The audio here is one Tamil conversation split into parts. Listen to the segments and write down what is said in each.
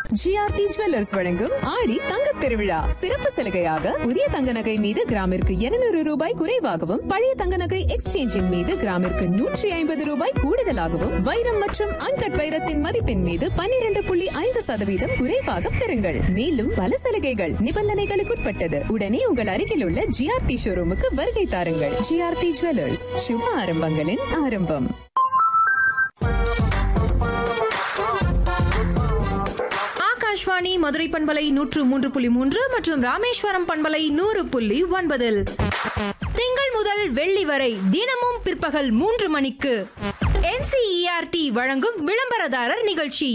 ஜிஆர்டி ஜுவல்லர்ஸ் வழங்கும் ஆடி தங்க திருவிழா சிறப்பு சலுகையாக புதிய தங்க நகை மீது கிராமிற்கு 200 ரூபாய் குறைவாகவும் பழைய தங்க நகை எக்ஸ்சேஞ்சின் மீது கிராமிற்கு நூற்றி ஐம்பது ரூபாய் கூடுதலாகவும் வைரம் மற்றும் அன்கட் வைரத்தின் மதிப்பின் மீது 12.5% புள்ளி ஐந்து சதவீதம் குறைவாக பெறுங்கள் மேலும் பல சலுகைகள் நிபந்தனைகளுக்குட்பட்டது உடனே உங்கள் அருகில் உள்ள ஜிஆர்டி ஷோரூமுக்கு வருகை தாருங்கள் ஜிஆர்டி ஜுவல்லர்ஸ் சுப ஆரம்பங்களின் ஆரம்பம் ஆகாஷ்வாணி மதுரை பண்பலை நூற்று மூன்று புள்ளி மூன்று மற்றும் ராமேஸ்வரம் பண்பலை நூறு புள்ளி ஒன்பதில் திங்கள் முதல் வெள்ளி வரை தினமும் பிற்பகல் மூன்று மணிக்கு என்சிஇஆர்டி வழங்கும் விளம்பரதாரர் நிகழ்ச்சி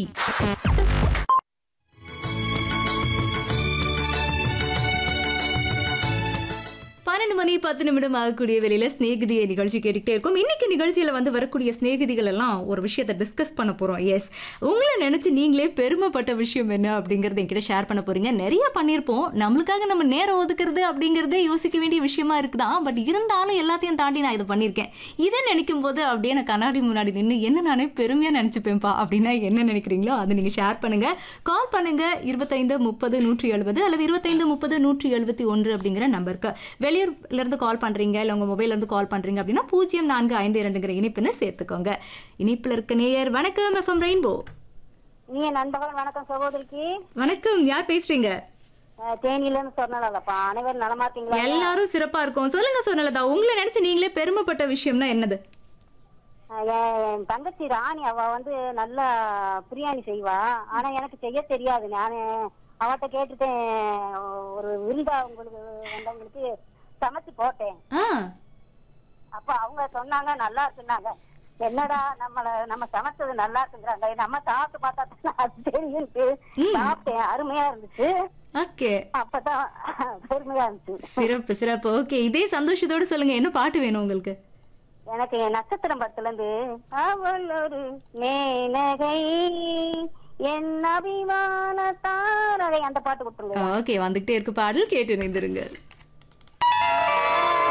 பன்னெண்டு மணி பத்து நிமிடம் ஆகக்கூடிய வேலையில ஸ்நேகிதிய நிகழ்ச்சி கேட்டுக்கிட்டே இருக்கும் இன்னைக்கு நிகழ்ச்சியில வந்து வரக்கூடிய ஸ்நேகிதிகள் எல்லாம் ஒரு விஷயத்தை டிஸ்கஸ் பண்ண போறோம் எஸ் உங்களை நினைச்சு நீங்களே பெருமைப்பட்ட விஷயம் என்ன அப்படிங்கறத என்கிட்ட ஷேர் பண்ண போறீங்க நிறைய பண்ணியிருப்போம் நம்மளுக்காக நம்ம நேரம் ஒதுக்குறது அப்படிங்கறதே யோசிக்க வேண்டிய விஷயமா இருக்குதான் பட் இருந்தாலும் எல்லாத்தையும் தாண்டி நான் இதை பண்ணியிருக்கேன் இதை நினைக்கும் போது அப்படியே நான் கண்ணாடி முன்னாடி நின்று என்ன நானே பெருமையா நினைச்சுப்பேன்ப்பா அப்படின்னா என்ன நினைக்கிறீங்களோ அதை நீங்க ஷேர் பண்ணுங்க கால் பண்ணுங்க இருபத்தைந்து முப்பது நூற்றி எழுபது அல்லது இருபத்தைந்து முப்பது நூற்றி எழுபத்தி ஒன்று அப்படிங்கிற நம்பருக்கு வெளியூர்ல இருந்து கால் பண்றீங்க இல்ல உங்க மொபைல்ல இருந்து கால் பண்றீங்க அப்படின்னா பூஜ்ஜியம் நான்கு ஐந்து இரண்டுங்கிற இனிப்புன்னு சேர்த்துக்கோங்க இனிப்புல இருக்க நேயர் வணக்கம் எஃப்எம் ரெயின்போ நீங்க நண்பர்கள் வணக்கம் சகோதரிக்கு வணக்கம் யார் பேசுறீங்க அஹ், தேனியில இருந்து சொன்னலப்பா அனைவரும் நலமா இருக்கீங்களா எல்லாரும் சிறப்பா இருக்கும் சொல்லுங்க சொன்னலதா உங்களை நினைச்சு நீங்களே பெருமைப்பட்ட விஷயம்னா என்னது அஹ், என் தங்கச்சி ராணி அவ வந்து நல்லா பிரியாணி செய்வா ஆனா எனக்கு செய்ய தெரியாது நானு அவட்ட கேட்டுட்டேன் ஒரு விருந்தா உங்களுக்கு வந்தவங்களுக்கு சமைச்சு போட்டேன் ஆ அப்ப அவங்க சொன்னாங்க நல்லா இருக்குன்னாங்க என்னடா நம்மள நம்ம சமைச்சது நல்லா இருக்குங்கிறாங்க நம்ம சாப்பிட்டு பார்த்தா தான் அது தெரியும்ட்டு சாப்பிட்டேன் அருமையா இருந்துச்சு ஓகே அப்பதான் பெருமையா இருந்துச்சு சிறப்பு சிறப்பு ஓகே இதே சந்தோஷத்தோட சொல்லுங்க என்ன பாட்டு வேணும் உங்களுக்கு எனக்கு என் நட்சத்திரம் படத்துல இருந்து அவள் ஒரு மேனகை என் அபிமான தாரகை அந்த பாட்டு கொடுத்துருங்க ஓகே வந்துகிட்டே இருக்கு பாடல் கேட்டு இணைந்திருங்க